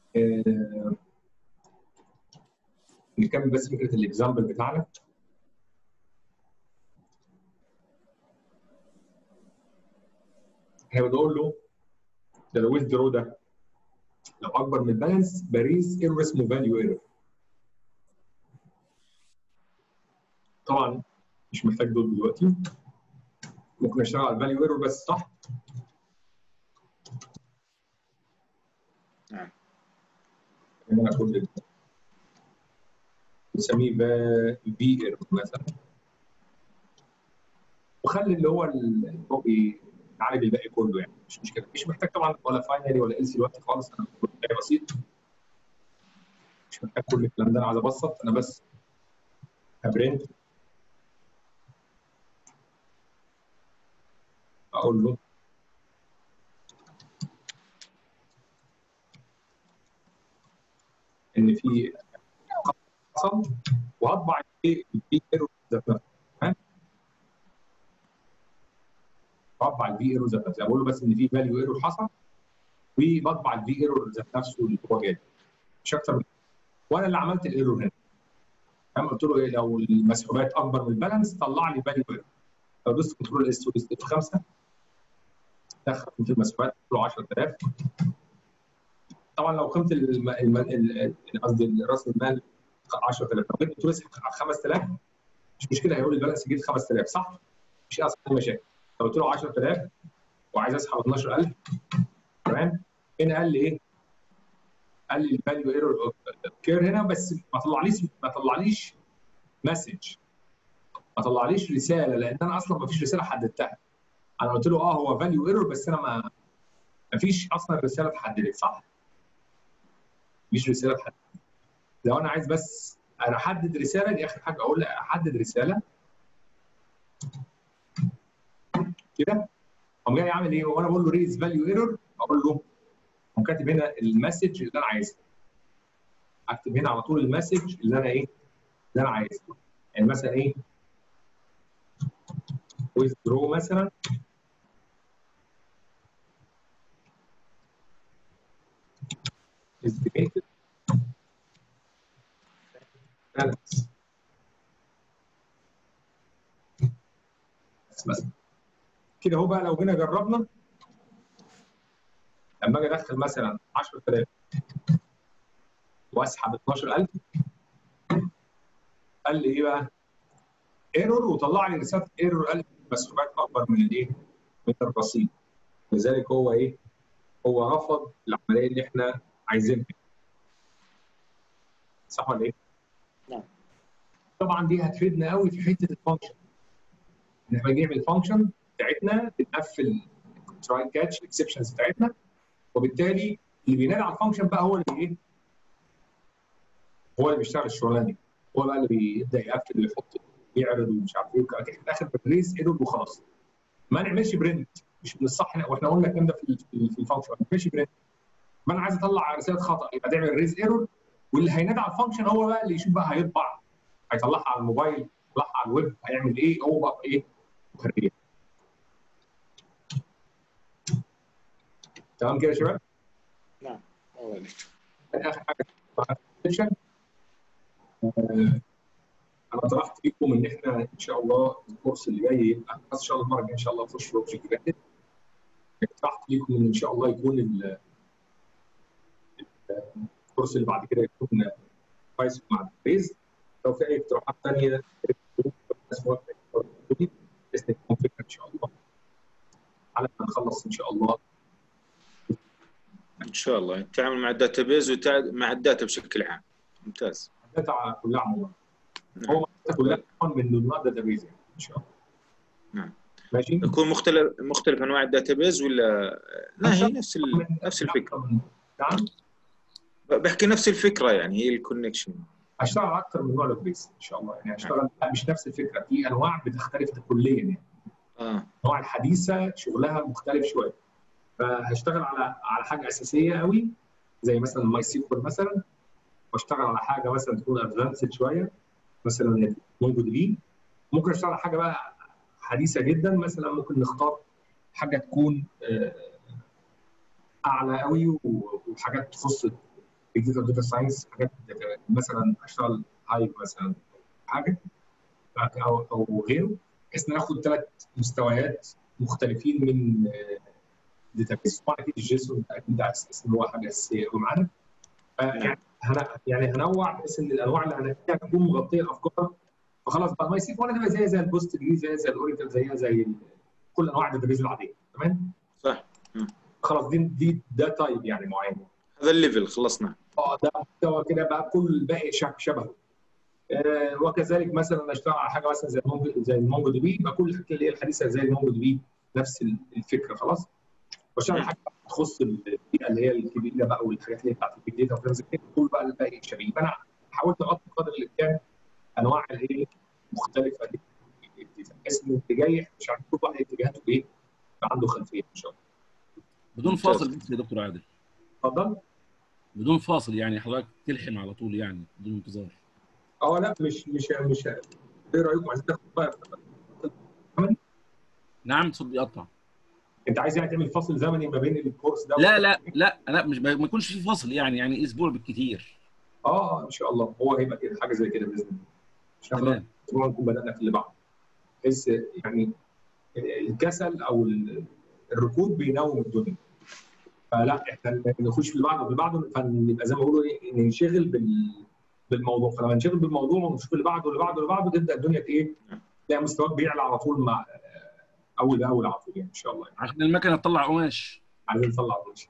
آه، نكمل بس فكره الاكزامبل بتاعنا احنا بنقول له ده الويز درو ده لو اكبر من البالانس باريز ايرور اسمه فاليو ايرور طبعا مش محتاج دول دلوقتي ممكن اشتغل على الفاليو ايرور بس صح نعم ان انا اقول نسميه في ايرور مثلا وخلي اللي هو ال- هو بيعالج الباقي كله يعني مش مشكله مش محتاج طبعا ولا فاينلي ولا ال سي دلوقتي خالص انا بتاعي بسيط مش محتاج كل الكلام ده انا عايز ابسط انا بس هبرنت اقول له ان في حصل وهطبع الايه الفي ايرور ذات نفسه تمام بطبع الفي ايرور ذات نفسه بقول له بس ان في فاليو ايرور حصل وبطبع الفي ايرور ذات نفسه اللي هو جاي مش اكتر من كده. وانا اللي عملت الايرور هنا تمام قلت له ايه لو المسحوبات اكبر من البالانس طلع لي فاليو ايرور لو دوست كنترول اس ودوست اف 5 دخل في المسحوبات قلت له 10000 طبعا لو قيمه الم- الم- ال- ال- قصدي راس المال 10000 لو جيت قلت له اسحب 5000 مش مشكله هيقول لي البالانس جديد 5000 صح؟ مش اصلا مشاكل لو قلت له 10000 وعايز اسحب 12000 تمام هنا قال لي ايه؟ قال لي الفاليو ايرور كير هنا بس ما طلعليش ما طلعليش مسج ما طلعليش رساله لان انا اصلا ما فيش رساله حددتها انا قلت له اه هو فاليو ايرور بس انا ما ما فيش اصلا رساله اتحددت صح؟ مفيش رساله اتحددت لو انا عايز بس انا احدد رساله دي اخر حاجه اقول لا احدد رساله كده قام جاي عامل ايه وانا بقول له ريز فاليو ايرور اقول له قام كاتب هنا المسج اللي انا عايزها اكتب هنا على طول المسج اللي انا ايه اللي انا عايزها يعني مثلا ايه withdraw مثلا estimated balance بس مثلا كده هو بقى لو جينا جربنا لما اجي ادخل مثلا 10000 واسحب 12000 قال لي ايه بقى؟ ايرور وطلع لي رساله ايرور قال لي المسحوبات اكبر من الايه؟ من الرصيد لذلك هو ايه؟ هو رفض العمليه اللي احنا عايزينها صح ولا ايه؟ نعم. طبعا دي هتفيدنا قوي في حته الفانكشن ان احنا نجيب الفانكشن بتاعتنا بنقفل تراي كاتش الاكسبشنز بتاعتنا وبالتالي اللي بينادي على الفانكشن بقى هو اللي ايه؟ هو اللي بيشتغل الشغلانه دي هو بقى اللي بيبدا يقفل ويحط يعرض ومش عارف ايه وكده. في الاخر بنريز ايرور وخلاص ما نعملش برنت مش من الصح هنا واحنا قلنا الكلام ده في ال- في الفانكشن ما نعملش برنت ما انا عايز اطلع رساله خطا يبقى تعمل ريز ايرور واللي هينادي على الفانكشن هو بقى اللي يشوف بقى هيطبع هيطلعها على الموبايل يطلعها على الويب هيعمل ايه هو بقى ايه حريه تمام كده يا شباب نعم الله عليك اخر حاجه presentation. آه، انا طرحت لكم ان احنا ان شاء الله الكورس اللي جاي يبقى بس ان شاء الله المره الجايه ان شاء الله نخش في اوبجكت جديد طرحت لكم ان ان شاء الله يكون ال- ال- الكورس اللي بعد كده يكون بايثون مع البيز لو في اي اقتراحات ثانيه بس تكون فكره ان شاء الله على ما نخلص ان شاء الله ان شاء الله التعامل مع الداتابيز ومع الداتا بشكل عام ممتاز الداتا كلها عموما نعم. هو الداتا كلها عموما من ضمنها داتابيز يعني ان شاء الله نعم. ماشي يكون مختلف مختلف انواع الداتابيز ولا لا هي نفس ال... نفس الفكره نعم بحكي نفس الفكره يعني هي الكونكشن هشتغل على اكثر من نوع داتابيز ان شاء الله يعني هشتغل لا مش نفس الفكره في انواع بتختلف كليا يعني اه الانواع الحديثه شغلها مختلف شويه فهشتغل على على حاجه اساسيه قوي زي مثلا ماي سيكوال مثلا واشتغل على حاجه مثلا تكون ادفانسد شويه مثلا مونجو دي بي ممكن اشتغل على حاجه بقى حديثه جدا مثلا ممكن نختار حاجه تكون آه، اعلى قوي و- وحاجات تخص بيج داتا داتا ساينس حاجات مثلا اشتغل هايب مثلا حاجه او او غيره بحيث ان ناخد ثلاث مستويات مختلفين من داتا بيس طبعا اكيد الجيسون اكيد ده اساس ان هو حاجه اساسيه قوي معانا يعني يعني هنوع بحيث ان الانواع اللي هنحتاجها تكون مغطيه الافكار فخلاص بقى الماي سي 1 تبقى زي زي البوست جري زي زي الاوريكل زيها زي كل انواع الداتابيز العاديه تمام؟ صح خلاص دي دي ده تايب يعني معين هذا الليفل خلصنا اه ده محتوى كده بقى كل الباقي شبهه آه وكذلك مثلا اشتغل على حاجه مثلا زي المونجو زي المونجو دي بي يبقى كل الحاجات اللي هي الحديثه زي المونجو دي بي نفس الفكره خلاص واشتغل حاجه تخص البيئه اللي هي الكبيره بقى والحاجات اللي هي بتاعت البيج داتا وكلام زي كده كل بقى الباقي شبيه فانا حاولت اغطي قدر الامكان انواع اللي هي مختلفه دي بحيث ان اللي جاي مش عارف كل واحد اتجاهاته ايه عنده خلفيه ان شاء الله بدون فاصل بس يا دكتور عادل اتفضل بدون فاصل يعني حضرتك تلحم على طول يعني بدون انتظار اه لا مش مش مش ايه رايكم عايزين تاخد بقى نعم صوت بيقطع انت عايز يعني تعمل فصل زمني ما بين الكورس ده لا لا لا لا مش ما يكونش في فصل يعني يعني اسبوع بالكثير اه ان شاء الله هو هيبقى كده حاجه زي كده باذن الله ان شاء الله اسبوع نكون بدانا في اللي بعده بحيث يعني الكسل او الركود بينوم الدنيا فلا احنا نخش في اللي بعده في اللي بعده فنبقى زي ما بيقولوا ايه ننشغل بال بالموضوع فلما ننشغل بالموضوع ونشوف اللي بعده واللي بعده واللي بعده تبدا الدنيا ايه تلاقي مستواك بيعلى على طول مع اول باول على طول يعني ان شاء الله يعني. عشان المكنه تطلع قماش عايزين نطلع قماش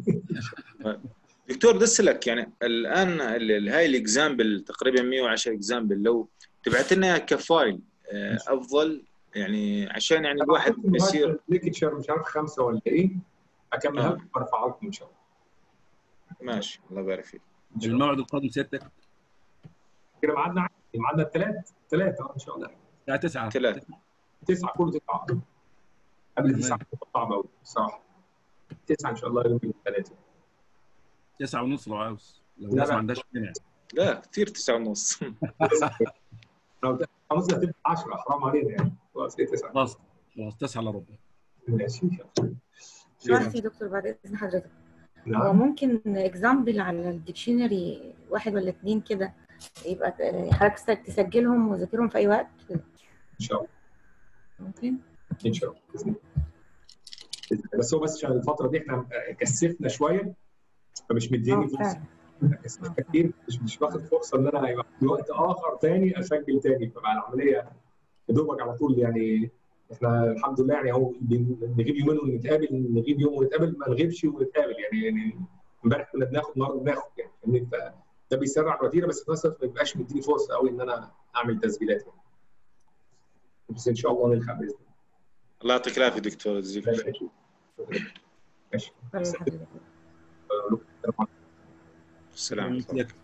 دكتور بدي اسالك يعني الان هاي الاكزامبل تقريبا 110 اكزامبل لو تبعت لنا كفايل افضل يعني عشان يعني الواحد بيصير ليكتشر مش عارف خمسه ولا ايه اكملها لكم وارفعها لكم ان شاء الله ماشي الله يبارك فيك الموعد القادم سيادتك كده ميعادنا ميعادنا الثلاث ثلاث ان شاء الله الساعه 9 ثلاث تسعة كله تسعة قبل تسعة صعب قوي بصراحة تسعة إن شاء الله يوم الثلاثاء تسعة ونص لو عاوز لو لا، الناس لا. ما عندهاش مانع لا كثير تسعة ونص لو تسعة ونص هتبقى 10 حرام علينا يعني خلاص هي تسعة خلاص خلاص 9 الا ربع ماشي إن شاء الله سؤال يا دكتور بعد اذن حضرتك هو نعم ممكن اكزامبل على الديكشنري واحد ولا اتنين كده يبقى ت- حضرتك تسجلهم وذاكرهم في اي وقت إن شاء الله ممكن إن شاء الله بإذن الله. بإذن الله. بس هو بس عشان الفترة دي إحنا كثفنا شوية فمش مديني اه فرصة فعلا كثفنا كتير مش مش واخد فرصة إن أنا يبقى في وقت آخر تاني أسجل تاني فبقى العملية يا دوبك على طول يعني احنا الحمد لله يعني اهو بن- نغيب يومين ونتقابل نغيب يوم ونتقابل ما نغيبش ونتقابل يعني يعني امبارح كنا بناخد النهارده بناخد يعني فاهمني؟ ف- ده بيسرع الوتيره بس في نفس الوقت ما بيبقاش مديني فرصه قوي ان انا اعمل تسجيلات يعني. بس ان شاء الله نلحق باذن الله يعطيك العافية دكتور جزيل الله الخير ماشي شكرا لحضرتك أه، السلام عليكم سلام